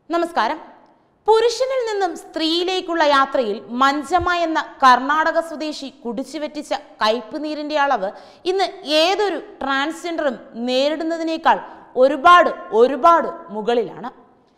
നമസ്കാരം പുരുഷനിൽ നിന്നും സ്ത്രീയിലേക്കുള്ള യാത്രയിൽ മഞ്ചമ്മ എന്ന കർണാടക സ്വദേശി കുടിച്ചുവെറ്റിച്ച കയ്പുനീരിന്റെ അളവ് ഇന്ന് ഏതൊരു ട്രാൻസ്ജെൻഡറും നേരിടുന്നതിനേക്കാൾ ഒരുപാട് ഒരുപാട് മുകളിലാണ്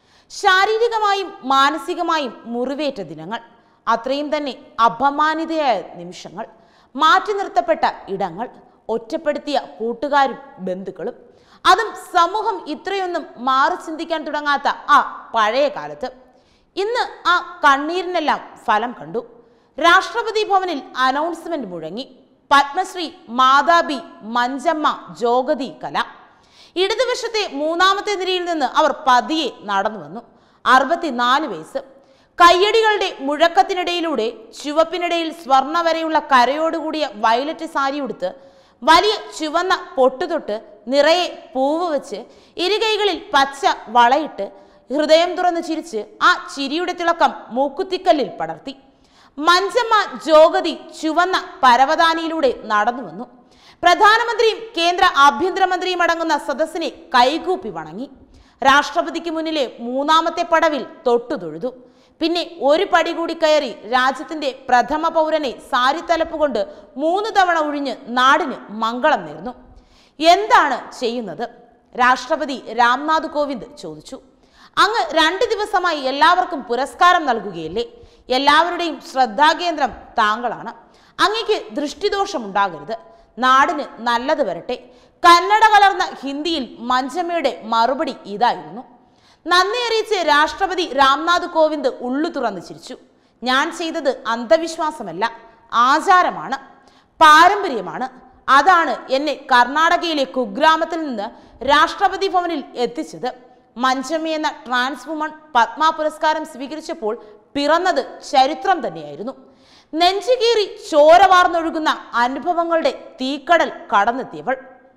ശാരീരികമായും മാനസികമായും മുറിവേറ്റ ദിനങ്ങൾ അത്രയും തന്നെ അപമാനിതയായ നിമിഷങ്ങൾ മാറ്റി നിർത്തപ്പെട്ട ഇടങ്ങൾ ഒറ്റപ്പെടുത്തിയ കൂട്ടുകാരും ബന്ധുക്കളും അതും സമൂഹം ഇത്രയൊന്നും മാറി ചിന്തിക്കാൻ തുടങ്ങാത്ത ആ പഴയ കാലത്ത് ഇന്ന് ആ കണ്ണീരിനെല്ലാം ഫലം കണ്ടു രാഷ്ട്രപതി ഭവനിൽ അനൗൺസ്മെന്റ് മുഴങ്ങി പത്മശ്രീ മാതാബി മഞ്ചമ്മ ജോഗതി കല ഇടതുവശത്തെ മൂന്നാമത്തെ നിരയിൽ നിന്ന് അവർ പതിയെ നടന്നു വന്നു അറുപത്തിനാല് വയസ്സ് കയ്യടികളുടെ മുഴക്കത്തിനിടയിലൂടെ ചുവപ്പിനിടയിൽ സ്വർണ്ണ വരെയുള്ള കരയോടുകൂടിയ വയലറ്റ് സാരി ഉടുത്ത് വലിയ ചുവന്ന പൊട്ടുതൊട്ട് നിറയെ പൂവ് വെച്ച് ഇരുകൈകളിൽ പച്ച വളയിട്ട് ഹൃദയം തുറന്ന് ചിരിച്ച് ആ ചിരിയുടെ തിളക്കം മൂക്കുത്തിക്കല്ലിൽ പടർത്തി മഞ്ചമ്മ ജോഗതി ചുവന്ന പരവതാനിയിലൂടെ നടന്നു വന്നു പ്രധാനമന്ത്രിയും കേന്ദ്ര ആഭ്യന്തരമന്ത്രിയും അടങ്ങുന്ന സദസ്സിനെ കൈകൂപ്പി വണങ്ങി രാഷ്ട്രപതിക്ക് മുന്നിലെ മൂന്നാമത്തെ പടവിൽ തൊട്ടുതൊഴുതു പിന്നെ ഒരു പടി കൂടി കയറി രാജ്യത്തിന്റെ പ്രഥമ പൗരനെ സാരി തലപ്പുകൊണ്ട് മൂന്ന് തവണ ഒഴിഞ്ഞ് നാടിന് മംഗളം നേർന്നു എന്താണ് ചെയ്യുന്നത് രാഷ്ട്രപതി രാംനാഥ് കോവിന്ദ് ചോദിച്ചു അങ്ങ് രണ്ട് ദിവസമായി എല്ലാവർക്കും പുരസ്കാരം നൽകുകയില്ലേ എല്ലാവരുടെയും ശ്രദ്ധാകേന്ദ്രം താങ്കളാണ് അങ്ങയ്ക്ക് ദൃഷ്ടിദോഷം ഉണ്ടാകരുത് നാടിന് നല്ലത് വരട്ടെ കന്നഡ കലർന്ന ഹിന്ദിയിൽ മഞ്ചമ്മയുടെ മറുപടി ഇതായിരുന്നു നന്ദി അറിയിച്ച് രാഷ്ട്രപതി രാംനാഥ് കോവിന്ദ് ഉള്ളു തുറന്നു ചിരിച്ചു ഞാൻ ചെയ്തത് അന്ധവിശ്വാസമല്ല ആചാരമാണ് പാരമ്പര്യമാണ് അതാണ് എന്നെ കർണാടകയിലെ കുഗ്രാമത്തിൽ നിന്ന് രാഷ്ട്രപതി ഭവനിൽ എത്തിച്ചത് മഞ്ചമ്മ എന്ന ട്രാൻസ് വുമൺ പത്മ പുരസ്കാരം സ്വീകരിച്ചപ്പോൾ പിറന്നത് ചരിത്രം തന്നെയായിരുന്നു നെഞ്ചുകീറി ചോര വാർന്നൊഴുകുന്ന അനുഭവങ്ങളുടെ തീക്കടൽ കടന്നെത്തിയവൾ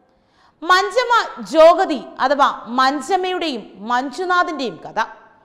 മഞ്ചമ്മ ജോഗതി അഥവാ മഞ്ചമ്മയുടെയും മഞ്ജുനാഥിന്റെയും കഥ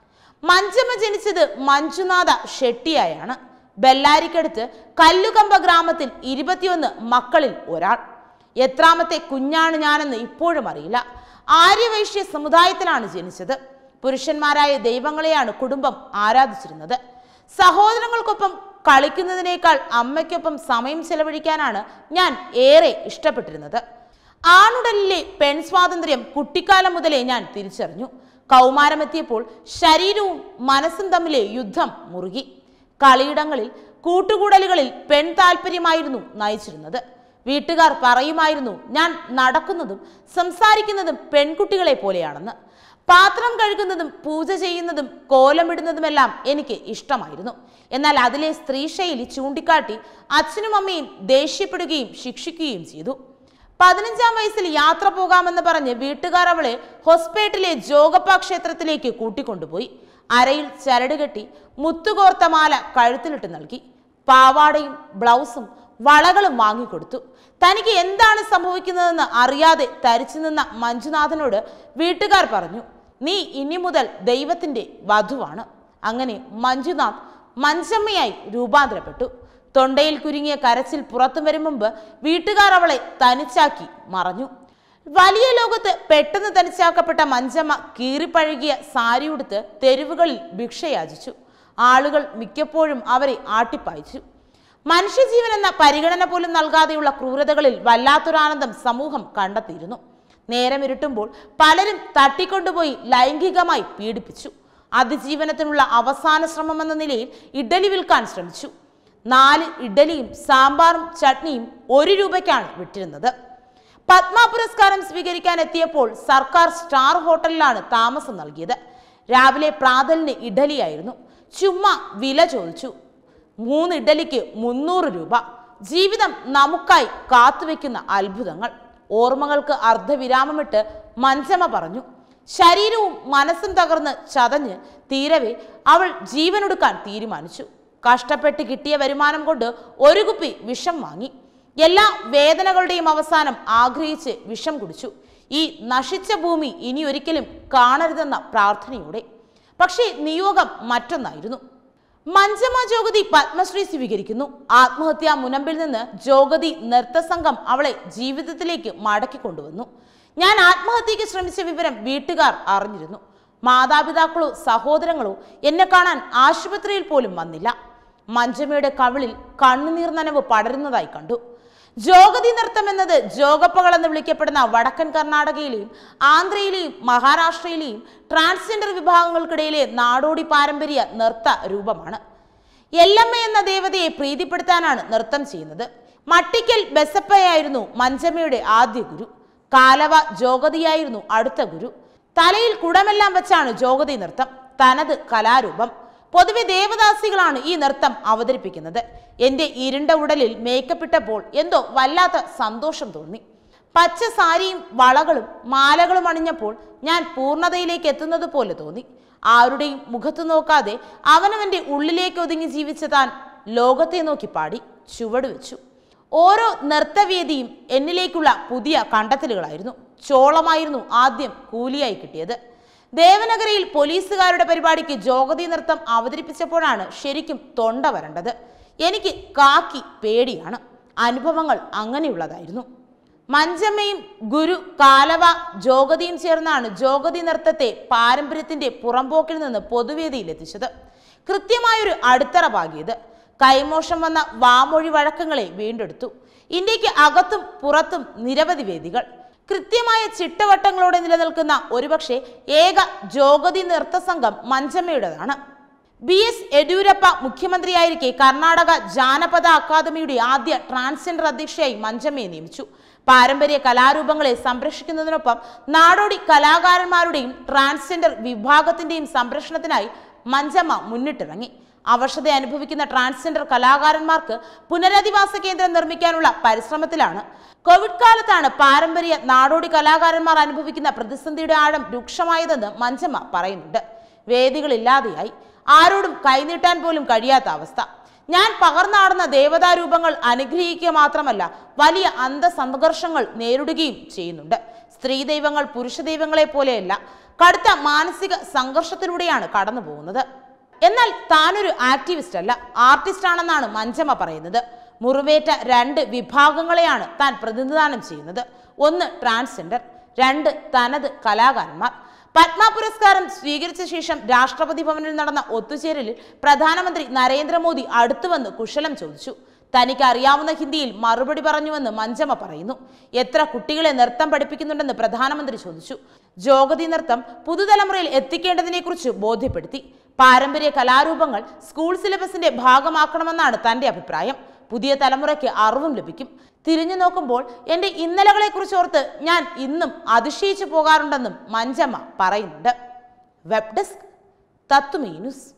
മഞ്ചമ്മ ജനിച്ചത് മഞ്ജുനാഥ ഷെട്ടിയായാണ് ബെല്ലാരിക്കടുത്ത് കല്ലുകമ്പ ഗ്രാമത്തിൽ ഇരുപത്തിയൊന്ന് മക്കളിൽ ഒരാൾ എത്രാമത്തെ കുഞ്ഞാണ് ഞാനെന്ന് ഇപ്പോഴും അറിയില്ല ആര്യവൈശ്യ സമുദായത്തിലാണ് ജനിച്ചത് പുരുഷന്മാരായ ദൈവങ്ങളെയാണ് കുടുംബം ആരാധിച്ചിരുന്നത് സഹോദരങ്ങൾക്കൊപ്പം കളിക്കുന്നതിനേക്കാൾ അമ്മയ്ക്കൊപ്പം സമയം ചെലവഴിക്കാനാണ് ഞാൻ ഏറെ ഇഷ്ടപ്പെട്ടിരുന്നത് ആണുടലിലെ പെൺ സ്വാതന്ത്ര്യം കുട്ടിക്കാലം മുതലേ ഞാൻ തിരിച്ചറിഞ്ഞു കൗമാരമെത്തിയപ്പോൾ ശരീരവും മനസ്സും തമ്മിലെ യുദ്ധം മുറുകി കളിയിടങ്ങളിൽ കൂട്ടുകൂടലുകളിൽ പെൺ താല്പര്യമായിരുന്നു നയിച്ചിരുന്നത് വീട്ടുകാർ പറയുമായിരുന്നു ഞാൻ നടക്കുന്നതും സംസാരിക്കുന്നതും പെൺകുട്ടികളെ പോലെയാണെന്ന് പാത്രം കഴുകുന്നതും പൂജ ചെയ്യുന്നതും കോലമിടുന്നതുമെല്ലാം എനിക്ക് ഇഷ്ടമായിരുന്നു എന്നാൽ അതിലെ സ്ത്രീ ശൈലി ചൂണ്ടിക്കാട്ടി അച്ഛനും അമ്മയും ദേഷ്യപ്പെടുകയും ശിക്ഷിക്കുകയും ചെയ്തു പതിനഞ്ചാം വയസ്സിൽ യാത്ര പോകാമെന്ന് പറഞ്ഞ് വീട്ടുകാർ അവളെ ഹൊസ്പേട്ടിലെ ജോഗപ്പ ക്ഷേത്രത്തിലേക്ക് കൂട്ടിക്കൊണ്ടുപോയി അരയിൽ ചരട് കെട്ടി മുത്തുകോർത്ത മാല കഴുത്തിലിട്ട് നൽകി പാവാടയും ബ്ലൗസും വളകളും വാങ്ങിക്കൊടുത്തു തനിക്ക് എന്താണ് സംഭവിക്കുന്നതെന്ന് അറിയാതെ തരിച്ചു നിന്ന മഞ്ജുനാഥനോട് വീട്ടുകാർ പറഞ്ഞു നീ ഇനി മുതൽ ദൈവത്തിന്റെ വധുവാണ് അങ്ങനെ മഞ്ജുനാഥ് മഞ്ചമ്മയായി രൂപാന്തരപ്പെട്ടു തൊണ്ടയിൽ കുരുങ്ങിയ കരച്ചിൽ പുറത്തു വരും മുമ്പ് വീട്ടുകാർ അവളെ തനിച്ചാക്കി മറഞ്ഞു വലിയ ലോകത്ത് പെട്ടെന്ന് തനിച്ചാക്കപ്പെട്ട മഞ്ചമ്മ കീറിപ്പഴകിയ സാരി ഉടുത്ത് തെരുവുകളിൽ ഭിക്ഷയാചിച്ചു ആളുകൾ മിക്കപ്പോഴും അവരെ ആട്ടിപ്പായിച്ചു മനുഷ്യജീവൻ എന്ന പരിഗണന പോലും നൽകാതെയുള്ള ക്രൂരതകളിൽ വല്ലാത്തൊരാനന്ദം സമൂഹം കണ്ടെത്തിയിരുന്നു നേരം ഇരുട്ടുമ്പോൾ പലരും തട്ടിക്കൊണ്ടുപോയി ലൈംഗികമായി പീഡിപ്പിച്ചു അതിജീവനത്തിനുള്ള അവസാന ശ്രമം എന്ന നിലയിൽ ഇഡലി വിൽക്കാൻ ശ്രമിച്ചു നാല് ഇഡലിയും സാമ്പാറും ചട്നിയും ഒരു രൂപയ്ക്കാണ് വിട്ടിരുന്നത് പത്മ പുരസ്കാരം സ്വീകരിക്കാൻ എത്തിയപ്പോൾ സർക്കാർ സ്റ്റാർ ഹോട്ടലിലാണ് താമസം നൽകിയത് രാവിലെ പ്രാതലിന് ഇഡലിയായിരുന്നു ചുമ്മാ വില ചോദിച്ചു മൂന്ന് ഇഡലിക്ക് മുന്നൂറ് രൂപ ജീവിതം നമുക്കായി കാത്തുവെക്കുന്ന അത്ഭുതങ്ങൾ ഓർമ്മകൾക്ക് അർദ്ധവിരാമമിട്ട് മഞ്ചമ്മ പറഞ്ഞു ശരീരവും മനസ്സും തകർന്ന് ചതഞ്ഞ് തീരവേ അവൾ ജീവനൊടുക്കാൻ തീരുമാനിച്ചു കഷ്ടപ്പെട്ട് കിട്ടിയ വരുമാനം കൊണ്ട് ഒരു കുപ്പി വിഷം വാങ്ങി എല്ലാ വേദനകളുടെയും അവസാനം ആഗ്രഹിച്ച് വിഷം കുടിച്ചു ഈ നശിച്ച ഭൂമി ഇനി ഒരിക്കലും കാണരുതെന്ന പ്രാർത്ഥനയോടെ പക്ഷേ നിയോഗം മറ്റൊന്നായിരുന്നു മഞ്ചമ്മ ജോഗതി പത്മശ്രീ സ്വീകരിക്കുന്നു ആത്മഹത്യാ മുനമ്പിൽ നിന്ന് ജോഗതി നൃത്തസംഘം അവളെ ജീവിതത്തിലേക്ക് മടക്കി കൊണ്ടുവന്നു ഞാൻ ആത്മഹത്യക്ക് ശ്രമിച്ച വിവരം വീട്ടുകാർ അറിഞ്ഞിരുന്നു മാതാപിതാക്കളോ സഹോദരങ്ങളോ എന്നെ കാണാൻ ആശുപത്രിയിൽ പോലും വന്നില്ല മഞ്ജമ്മയുടെ കവിളിൽ കണ്ണുനീർ നനവ് പടരുന്നതായി കണ്ടു ജോഗതി നൃത്തം എന്നത് ജോഗപ്പകൾ എന്ന് വിളിക്കപ്പെടുന്ന വടക്കൻ കർണാടകയിലെയും ആന്ധ്രയിലെയും മഹാരാഷ്ട്രയിലെയും ട്രാൻസ്ജെൻഡർ വിഭാഗങ്ങൾക്കിടയിലെ നാടോടി പാരമ്പര്യ നൃത്ത രൂപമാണ് എല്ലമ്മ എന്ന ദേവതയെ പ്രീതിപ്പെടുത്താനാണ് നൃത്തം ചെയ്യുന്നത് മട്ടിക്കൽ ബെസപ്പയായിരുന്നു മഞ്ചമ്മയുടെ ആദ്യ ഗുരു കാലവ ജോഗതിയായിരുന്നു അടുത്ത ഗുരു തലയിൽ കുടമെല്ലാം വെച്ചാണ് ജോഗതി നൃത്തം തനത് കലാരൂപം പൊതുവെ ദേവദാസികളാണ് ഈ നൃത്തം അവതരിപ്പിക്കുന്നത് എന്റെ ഇരുണ്ട ഉടലിൽ മേക്കപ്പ് ഇട്ടപ്പോൾ എന്തോ വല്ലാത്ത സന്തോഷം തോന്നി പച്ച സാരിയും വളകളും മാലകളും അണിഞ്ഞപ്പോൾ ഞാൻ പൂർണ്ണതയിലേക്ക് എത്തുന്നത് പോലെ തോന്നി ആരുടെയും മുഖത്ത് നോക്കാതെ അവനവന്റെ ഉള്ളിലേക്ക് ഒതുങ്ങി ജീവിച്ച താൻ ലോകത്തെ നോക്കി പാടി ചുവട് വെച്ചു ഓരോ നൃത്തവേദിയും എന്നിലേക്കുള്ള പുതിയ കണ്ടെത്തലുകളായിരുന്നു ചോളമായിരുന്നു ആദ്യം കൂലിയായി കിട്ടിയത് ദേവനഗരയിൽ പോലീസുകാരുടെ പരിപാടിക്ക് ജോഗതി നൃത്തം അവതരിപ്പിച്ചപ്പോഴാണ് ശരിക്കും തൊണ്ട വരണ്ടത് എനിക്ക് കാക്കി പേടിയാണ് അനുഭവങ്ങൾ അങ്ങനെയുള്ളതായിരുന്നു മഞ്ചമ്മയും ഗുരു കാലവ ജോഗതിയും ചേർന്നാണ് ജോഗതി നൃത്തത്തെ പാരമ്പര്യത്തിന്റെ പുറംപോക്കിൽ നിന്ന് പൊതുവേദിയിൽ എത്തിച്ചത് കൃത്യമായൊരു അടിത്തറ പാകിയത് കൈമോശം വന്ന വാമൊഴി വഴക്കങ്ങളെ വീണ്ടെടുത്തു ഇന്ത്യക്ക് അകത്തും പുറത്തും നിരവധി വേദികൾ കൃത്യമായ ചിട്ടവട്ടങ്ങളോടെ നിലനിൽക്കുന്ന ഒരുപക്ഷെ ഏക ജോഗതി നൃത്ത സംഘം മഞ്ചമ്മയുടേതാണ് ബി എസ് യെദ്യൂരപ്പ മുഖ്യമന്ത്രിയായിരിക്കെ കർണാടക ജാനപദ അക്കാദമിയുടെ ആദ്യ ട്രാൻസ്ജെൻഡർ അധ്യക്ഷയായി മഞ്ചമ്മയെ നിയമിച്ചു പാരമ്പര്യ കലാരൂപങ്ങളെ സംരക്ഷിക്കുന്നതിനൊപ്പം നാടോടി കലാകാരന്മാരുടെയും ട്രാൻസ്ജെൻഡർ വിഭാഗത്തിന്റെയും സംരക്ഷണത്തിനായി മഞ്ചമ്മ മുന്നിട്ടിറങ്ങി അവശത അനുഭവിക്കുന്ന ട്രാൻസ്ജെൻഡർ കലാകാരന്മാർക്ക് പുനരധിവാസ കേന്ദ്രം നിർമ്മിക്കാനുള്ള പരിശ്രമത്തിലാണ് കോവിഡ് കാലത്താണ് പാരമ്പര്യ നാടോടി കലാകാരന്മാർ അനുഭവിക്കുന്ന പ്രതിസന്ധിയുടെ ആഴം രൂക്ഷമായതെന്ന് മഞ്ചമ്മ പറയുന്നുണ്ട് വേദികളില്ലാതെയായി ആരോടും കൈനീട്ടാൻ പോലും കഴിയാത്ത അവസ്ഥ ഞാൻ പകർന്നാടുന്ന ദേവതാരൂപങ്ങൾ അനുഗ്രഹിക്കുക മാത്രമല്ല വലിയ അന്തസംഘർഷങ്ങൾ നേരിടുകയും ചെയ്യുന്നുണ്ട് സ്ത്രീ ദൈവങ്ങൾ പുരുഷ ദൈവങ്ങളെ പോലെയല്ല കടുത്ത മാനസിക സംഘർഷത്തിലൂടെയാണ് കടന്നു പോകുന്നത് എന്നാൽ താനൊരു ആക്ടിവിസ്റ്റ് അല്ല ആർട്ടിസ്റ്റ് ആണെന്നാണ് മഞ്ചമ്മ പറയുന്നത് മുറിവേറ്റ രണ്ട് വിഭാഗങ്ങളെയാണ് താൻ പ്രതിനിധാനം ചെയ്യുന്നത് ഒന്ന് ട്രാൻസ്ജെൻഡർ രണ്ട് തനത് കലാകാരന്മാർ പത്മ പുരസ്കാരം സ്വീകരിച്ച ശേഷം രാഷ്ട്രപതി ഭവനിൽ നടന്ന ഒത്തുചേരലിൽ പ്രധാനമന്ത്രി നരേന്ദ്രമോദി അടുത്തുവന്ന് കുശലം ചോദിച്ചു തനിക്ക് അറിയാവുന്ന ഹിന്ദിയിൽ മറുപടി പറഞ്ഞുവെന്ന് മഞ്ചമ്മ പറയുന്നു എത്ര കുട്ടികളെ നൃത്തം പഠിപ്പിക്കുന്നുണ്ടെന്ന് പ്രധാനമന്ത്രി ചോദിച്ചു ജോഗതി നൃത്തം പുതുതലമുറയിൽ എത്തിക്കേണ്ടതിനെക്കുറിച്ച് ബോധ്യപ്പെടുത്തി പാരമ്പര്യ കലാരൂപങ്ങൾ സ്കൂൾ സിലബസിന്റെ ഭാഗമാക്കണമെന്നാണ് തന്റെ അഭിപ്രായം പുതിയ തലമുറയ്ക്ക് അറിവും ലഭിക്കും തിരിഞ്ഞു നോക്കുമ്പോൾ എൻ്റെ ഇന്നലകളെക്കുറിച്ച് ഓർത്ത് ഞാൻ ഇന്നും അതിശയിച്ചു പോകാറുണ്ടെന്നും മഞ്ചമ്മ പറയുന്നുണ്ട് വെബ് ഡെസ്ക് തത്തുമീ ന്യൂസ്